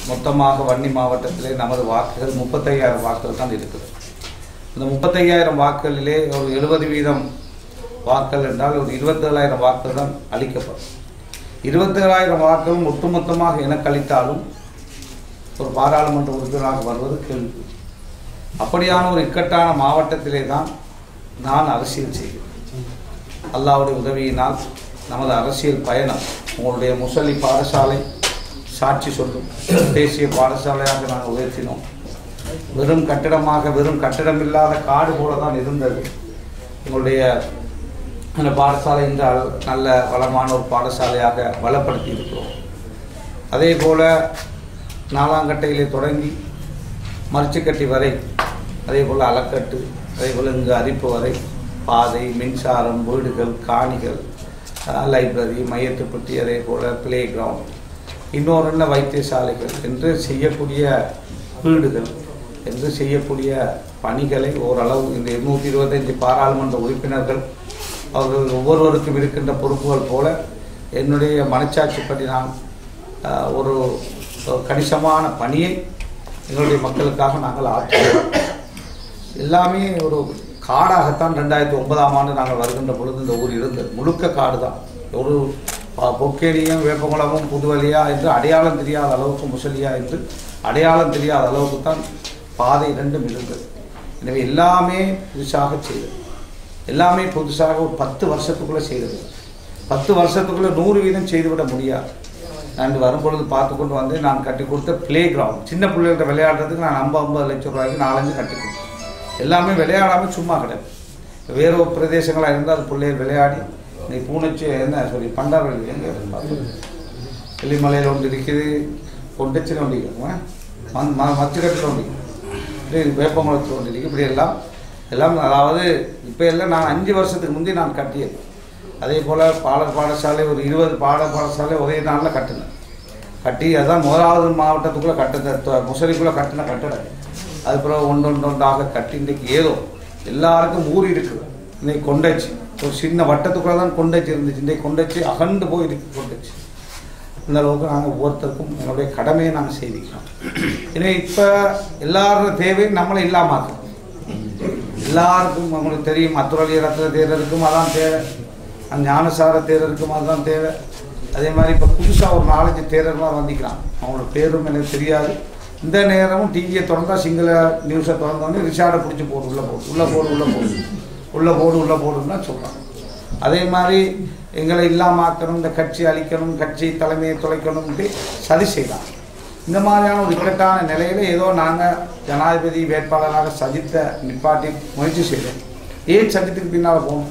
மொத்தமாக வன்னி மாவட்டத்திலே நமது வாக்குகள் முப்பத்தையாயிரம் வாக்குகள் தான் இருக்குது இந்த முப்பத்தையாயிரம் வாக்குகளிலே ஒரு எழுபது வீதம் வாக்குகள் என்றால் ஒரு இருபத்தேழாயிரம் வாக்குகள் தான் அளிக்கப்படும் இருபத்தேழாயிரம் வாக்குகள் ஒட்டுமொத்தமாக எனக்கு அளித்தாலும் ஒரு பாராளுமன்ற உறுப்பினராக வருவது கேள்வி அப்படியான ஒரு இக்கட்டான மாவட்டத்திலே தான் நான் அரசியல் செய்கிறேன் அல்லாவுடைய உதவியினால் நமது அரசியல் பயணம் உங்களுடைய முசலி பாடசாலை சாட்சி சொல்லும் தேசிய பாடசாலையாக நாங்கள் உயர்த்தினோம் வெறும் கட்டிடமாக வெறும் கட்டிடம் இல்லாத காடு போல தான் இருந்தது எங்களுடைய அந்த பாடசாலை இந்த அள- நல்ல வளமான ஒரு பாடசாலையாக வளப்படுத்தி இருக்கிறோம் அதே போல் நாலாங்கட்டையிலே தொடங்கி மரிச்சுக்கட்டி வரை அதே போல் அலக்கட்டு அதே போல் இங்கு அரிப்பு வரை பாதை மின்சாரம் வீடுகள் காணிகள் அஹ், லைப்ரரி மையத்துப்பட்டி அதே போல் பிளே கிரவுண்ட் இன்னொரு என்ன வைத்தியசாலைகள் என்று செய்யக்கூடிய வீடுகள் என்று செய்யக்கூடிய பணிகளை ஓரளவு இந்த இருநூற்றி இருபத்தைந்து பாராளுமன்ற உறுப்பினர்கள் அவர்கள் ஒவ்வொருவருக்கும் இருக்கின்ற பொறுப்புகள் போல என்னுடைய மனச்சாட்சிப்படி நான் அஹ், ஒரு ஒரு கணிசமான பணியை எங்களுடைய மக்களுக்காக நாங்கள் ஆற்றுகிறோம் எல்லாமே ஒரு காடாகத்தான் ரெண்டாயிரத்தி ஒன்பதாம் ஆண்டு நாங்கள் வருகின்ற பொழுது இந்த ஊர் இருந்தது முழுக்க காடு தான் ஒரு ப- பொக்கேரியும் வேப்பங்குளமும் புதுவலியா என்று அடையாளம் தெரியாத அளவுக்கு முசலியா என்று அடையாளம் தெரியாத அளவுக்கு தான் பாதை ரெண்டும் இருந்தது எனவே எல்லாமே புதுசாக செய்தது எல்லாமே புதுசாக ஒரு பத்து வருஷத்துக்குள்ளே செய்தது பத்து வருஷத்துக்குள்ளே நூறு வீதம் செய்துவிட முடியாது நான் வரும்பொழுது பார்த்து கொண்டு வந்து நான் கட்டி கொடுத்த ப்ளே கிரவுண்ட் சின்ன பிள்ளைகள்ட்ட விளையாடுறதுக்கு நான் ஐம்பது ஐம்பது லட்சம் ரூபாய்க்கு நாலஞ்சு கட்டி கொடுத்தேன் எல்லாமே விளையாடாமல் சும்மா கிடையாது வேறு ஒரு பிரதேசங்களாக இருந்தால் அது பிள்ளைகள் விளையாடி நீ பூனைச்சி என்ன சொல்லி பண்டாரவழி எங்கே வெள்ளிமலையில் ஒன்று இருக்குது கொண்டச்சில் ஒன்று இருக்குது ம- ம மச்சுக்கட்டில் ஒன்று இருக்குது. இப்படி வேப்பங்குளத்தில் ஒன்று இருக்குது இப்படி எல்லாம் எல்லாம் அதாவது இப்போ எல்லாம் நான் அஞ்சு வருஷத்துக்கு முந்தி நான் கட்டியது அதே போல் பாடல் பாடசாலை ஒரு இருபது பாட பாடசாலை ஒரே நாளில் கட்டினேன் கட்டி அதான் முதலாவது மாவட்டத்துக்குள்ளே கட்டின முசலிக்குள்ளே கட்டின கட்டடம் அது பிறகு ஒன்று ஒன்று ஒன்றாக கட்டி இன்றைக்கு ஏதோ எல்லாருக்கும் ஊறி இருக்குது இன்னைக்கு கொண்டச்சு ஒரு சின்ன வட்டத்துக்குள்ளே தான் கொண்டச்சு இருந்துச்சு இன்றைக்கு கொண்டச்சு அகண்டு போய் இருக்கு கொண்டச்சு இந்த அளவுக்கு நாங்கள் ஒவ்வொருத்தருக்கும் என்னுடைய கடமையை நாங்கள் செய்திக்கிறோம் எனவே இப்போ எல்லாரோட தேவையும் நம்மளை இல்லாமாக்கணும் எல்லாருக்கும் உங்களுக்கு தெரியும் அத்துரலிய ரத்ன தேரருக்கும் அதான் தேவை அந்த ஞானசார தேரருக்கும் அதுதான் தேவை அதே மாதிரி இப்போ புதுசாக ஒரு நாலஞ்சு தேரர்லாம் வந்திக்கிறான் அவங்களோட பேரும் எனக்கு தெரியாது இந்த நேரமும் டிவியை திறந்தா சிங்கள நியூஸை திறந்தோடனே ரிஷாடை பிடிச்சி போடு உள்ளே போடு உள்ளே போடு உள்ளே போடு உள்ளே போடு உள்ளே போடுன்னு தான் சொல்கிறாங்க அதே மாதிரி எங்களை இல்லாமாக்கணும் இந்த கட்சி அழிக்கணும் கட்சி தலைமையை தொலைக்கணும்ட்டு சதி செய்யலாம் இந்த மாதிரியான ஒரு இக்கட்டான நிலையில் ஏதோ நாங்கள் ஜனாதிபதி வேட்பாளராக சஜித்தை நிப்பாட்டி முயற்சி செய்தோம் ஏன் சஜித்துக்கு பின்னால் போகணும்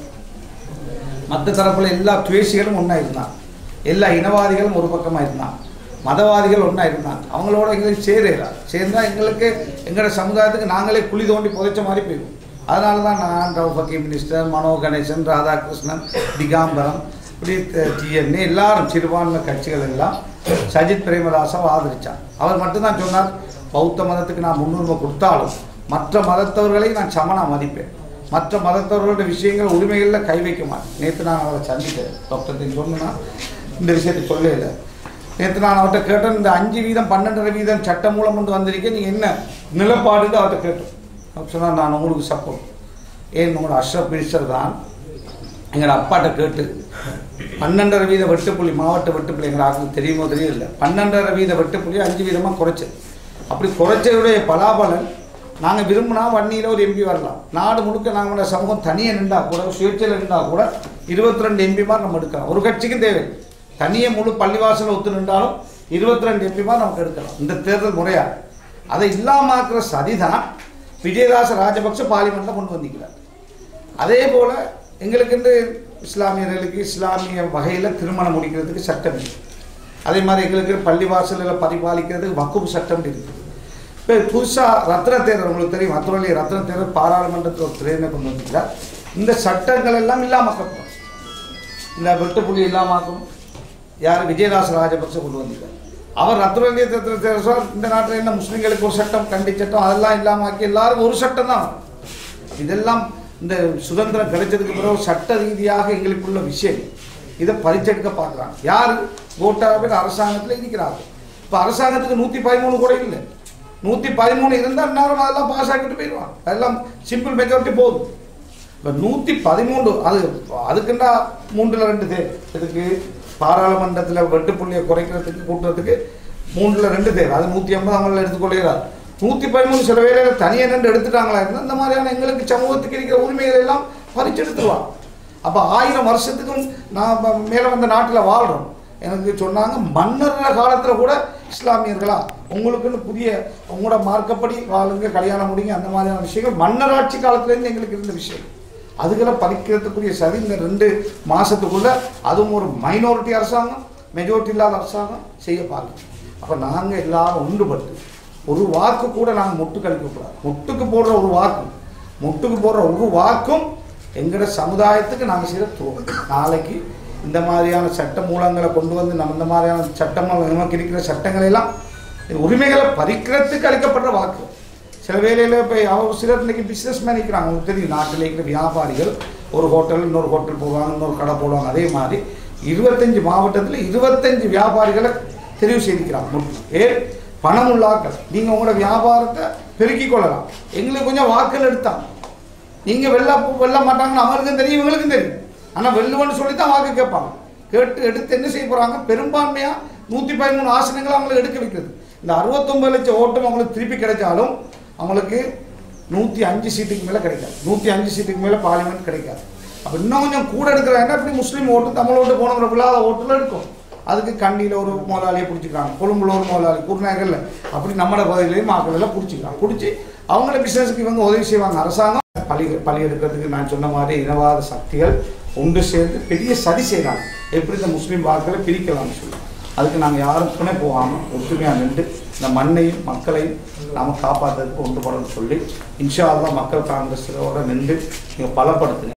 மற்ற தரப்பில் எல்லா துவேஷிகளும் ஒன்றா இருந்தாங்க எல்லா இனவாதிகளும் ஒரு பக்கமாக இருந்தாங்க மதவாதிகள் ஒன்றா இருந்தாங்க அவங்களோட எங்களுக்கு சேரலாம் சேர்ந்தால் எங்களுக்கு எங்களோட சமுதாயத்துக்கு நாங்களே குழி தோண்டி புதைச்ச மாதிரி போயிடும் அதனால தான் நான் ரவுஃபக்கி மினிஸ்டர் மனோ கணேசன் ராதாகிருஷ்ணன் திகாம்பரம் இப்படி டிஎன்ஏ எல்லாரும் சிறுபான்மை கட்சிகள் எல்லாம் சஜித் பிரேமதாசாவை ஆதரிச்சார் அவர் மட்டும்தான் சொன்னார் பௌத்த மதத்துக்கு நான் முன்னுரிமை கொடுத்தாலும் மற்ற மதத்தவர்களை நான் சமனா மதிப்பேன் மற்ற மதத்தவர்களோட விஷயங்கள் உரிமைகளில் கை வைக்க மாட்டேன் நேற்று நான் அவரை சந்தித்தேன் டாக்டர் சொன்னா இந்த விஷயத்தை சொல்லல நேற்று நான் அவர்கிட்ட கேட்டேன் இந்த அஞ்சு வீதம் பன்னெண்டரை வீதம் சட்டம் மூலம் கொண்டு வந்திருக்கேன் நீங்கள் என்ன நிலப்பாடுன்னு அவர்கிட்ட கேட்டோம் அவர் சொன்னார் நான் உங்களுக்கு சப்போர்ட் ஏன் உங்களோட அஷ்ரப் மினிஸ்டர் தான் எங்களோட அப்பாட்ட கேட்டு பன்னெண்டரை வீத வெட்டுப்புள்ளி மாவட்ட வெட்டுப்புள்ளி எங்கள் ஆளுக்கு தெரியுமோ தெரியல பன்னெண்டரை வீத வெட்டுப்புள்ளி அஞ்சு வீதமாக குறைச்சது அப்படி குறைச்சதுடைய பலாபலன் நாங்கள் விரும்பினா வன்னியில் ஒரு எம்பி வரலாம் நாடு முழுக்க நாங்களோட சமூகம் தனியாக நின்றா கூட சுயேட்சையில் நின்றா கூட இருபத்தி ரெண்டு எம்பிமார் நம்ம எடுக்கலாம் ஒரு கட்சிக்கும் தேவை தனியே முழு பள்ளிவாசல் ஒத்து நின்றாலும் இருபத்தி ரெண்டு எம்பிமார் நமக்கு எடுக்கலாம் இந்த தேர்தல் முறையாக அதை இல்லாமாக்குற சதிதான் விஜயதாச ராஜபக்ச பார்லிமெண்ட்டில் கொண்டு வந்திருக்கிறார் அதே போல் எங்களுக்கென்று இஸ்லாமியர்களுக்கு இஸ்லாமிய வகையில் திருமணம் முடிக்கிறதுக்கு சட்டம் இருக்கு அதே மாதிரி எங்களுக்கு பள்ளிவாசலில் பரிபாலிக்கிறதுக்கு வக்குப்பு சட்டம் இருக்குது இப்போ புதுசாக ரத்ன தேரர் உங்களுக்கு தெரியும் அத்துறையிலே ரத்ன தேரர் பாராளுமன்றத்தில் ஒரு திரையினை கொண்டு வந்திருக்கிறார் இந்த சட்டங்கள் எல்லாம் இல்லாமக்கப்படும் இந்த வெட்டுப்புள்ளி இல்லாமக்கணும் யார் விஜயதாச ராஜபக்ச கொண்டு வந்திருக்கார் அவர் ரத்னவேந்திய தேரர் இந்த நாட்டில் என்ன முஸ்லீம்களுக்கு ஒரு சட்டம் கண்டி சட்டம் அதெல்லாம் இல்லாமாக்கி எல்லாரும் ஒரு சட்டம் தான் இதெல்லாம் இந்த சுதந்திரம் கிடைச்சதுக்கு பிறகு சட்ட ரீதியாக எங்களுக்குள்ள விஷயம் இதை பறிச்செடுக்க பார்க்குறாங்க யார் கோட்டாவில் அரசாங்கத்தில் இருக்கிறார்கள் இப்போ அரசாங்கத்துக்கு நூற்றி பதிமூணு கூட இல்லை நூற்றி பதிமூணு இருந்தால் நேரம் அதெல்லாம் பாஸ் ஆக்கிட்டு போயிடுவான் அதெல்லாம் சிம்பிள் மெஜாரிட்டி போதும் இப்போ நூற்றி பதிமூன்று அது அதுக்குண்டா மூன்றில் ரெண்டு தேவை இதுக்கு பாராளுமன்றத்தில் வெட்டுப்புள்ளியை குறைக்கிறதுக்கு கூட்டுறதுக்கு மூன்றில் ரெண்டு தேவை அது நூற்றி ஐம்பது அவங்கள எடுத்துக்கொள்கிறார் நூற்றி பதிமூணு சில வேலையில் தனியாக நின்று எடுத்துட்டாங்களா இருந்தால் இந்த மாதிரியான எங்களுக்கு சமூகத்துக்கு இருக்கிற உரிமைகளை எல்லாம் பறிச்செடுத்துருவான் அப்போ ஆயிரம் வருஷத்துக்கும் நான் மேலே வந்த நாட்டில் வாழ்கிறோம் எனக்கு சொன்னாங்க மன்னர்கள காலத்தில் கூட இஸ்லாமியர்களா உங்களுக்குன்னு புதிய உங்களோட மார்க்கப்படி வாழுங்க கல்யாணம் முடிங்க அந்த மாதிரியான விஷயங்கள் மன்னராட்சி காலத்துலேருந்து எங்களுக்கு இருந்த விஷயம் அதுகளை பறிக்கிறதுக்குரிய சரி இந்த ரெண்டு மாதத்துக்குள்ள அதுவும் ஒரு மைனாரிட்டி அரசாங்கம் மெஜாரிட்டி இல்லாத அரசாங்கம் செய்ய பார்க்கணும் அப்போ நாங்கள் எல்லாரும் ஒன்றுபட்டு ஒரு வாக்கு கூட நாங்கள் முட்டு கழிக்கக்கூடாது முட்டுக்கு போடுற ஒரு வாக்கு முட்டுக்கு போடுற ஒரு வாக்கும் எங்களோட சமுதாயத்துக்கு நாங்கள் செய்கிற துரோகம் நாளைக்கு இந்த மாதிரியான சட்ட மூலங்களை கொண்டு வந்து நம்ம இந்த மாதிரியான சட்டங்கள் நமக்கு இருக்கிற சட்டங்களை எல்லாம் இது உரிமைகளை பறிக்கிறதுக்கு அளிக்கப்படுற வாக்கு சில வேலையில் இப்போ அவங்க சிலர் இன்னைக்கு பிஸ்னஸ் மேன் இருக்கிறாங்க உங்களுக்கு தெரியும் நாட்டில் இருக்கிற வியாபாரிகள் ஒரு ஹோட்டல் இன்னொரு ஹோட்டல் போடுவாங்க இன்னொரு கடை போடுவாங்க அதே மாதிரி இருபத்தஞ்சு மாவட்டத்தில் இருபத்தஞ்சு வியாபாரிகளை தெரிவு செய்திருக்கிறாங்க ஏன் பணம் உள்ளாக்கள் நீங்கள் உங்களோட வியாபாரத்தை பெருக்கிக் கொள்ளலாம் எங்களுக்கு கொஞ்சம் வாக்குகள் எடுத்தாங்க நீங்கள் வெல்ல வெல்ல மாட்டாங்கன்னு அவங்களுக்கும் தெரியும் இவங்களுக்கும் தெரியும் ஆனால் வெல்லுவன்னு சொல்லி தான் வாக்கு கேட்பாங்க கேட்டு எடுத்து என்ன செய்ய போகிறாங்க பெரும்பான்மையாக நூற்றி பதிமூணு ஆசனங்களை அவங்களுக்கு எடுக்க வைக்கிறது இந்த அறுபத்தொம்பது லட்சம் ஓட்டம் அவங்களுக்கு திருப்பி கிடைச்சாலும் அவங்களுக்கு நூற்றி அஞ்சு சீட்டுக்கு மேலே கிடைக்காது நூற்றி அஞ்சு சீட்டுக்கு மேலே பார்லிமெண்ட் கிடைக்காது அப்போ இன்னும் கொஞ்சம் கூட எடுக்கிறாங்கன்னா இப்படி முஸ்லீம் ஓட்டு தமிழ் ஓட்டு போனவங்க விழாத ஓட்டுல எடுக்கும் அதுக்கு கண்டியில் ஒரு முதலாளியை பிடிச்சிக்கிறாங்க கொழும்புல ஒரு முதலாளி குருநகரில் அப்படி நம்மளோட பகுதியிலையும் மக்கள் எல்லாம் பிடிச்சிக்கிறாங்க பிடிச்சி அவங்கள பிஸ்னஸுக்கு இவங்க உதவி செய்வாங்க அரசாங்கம் பழி பழி எடுக்கிறதுக்கு நான் சொன்ன மாதிரி இனவாத சக்திகள் ஒன்று சேர்ந்து பெரிய சதி செய்கிறாங்க எப்படி இந்த முஸ்லீம் வாக்களை பிரிக்கலாம்னு சொல்லி அதுக்கு நாங்கள் யாரும் துணை போகாமல் ஒற்றுமையாக நின்று இந்த மண்ணையும் மக்களையும் நாம் காப்பாற்றுறதுக்கு ஒன்றுபடணும்னு சொல்லி இன்ஷா அல்லாஹ் மக்கள் காங்கிரஸோட நின்று நீங்கள் பலப்படுத்துங்க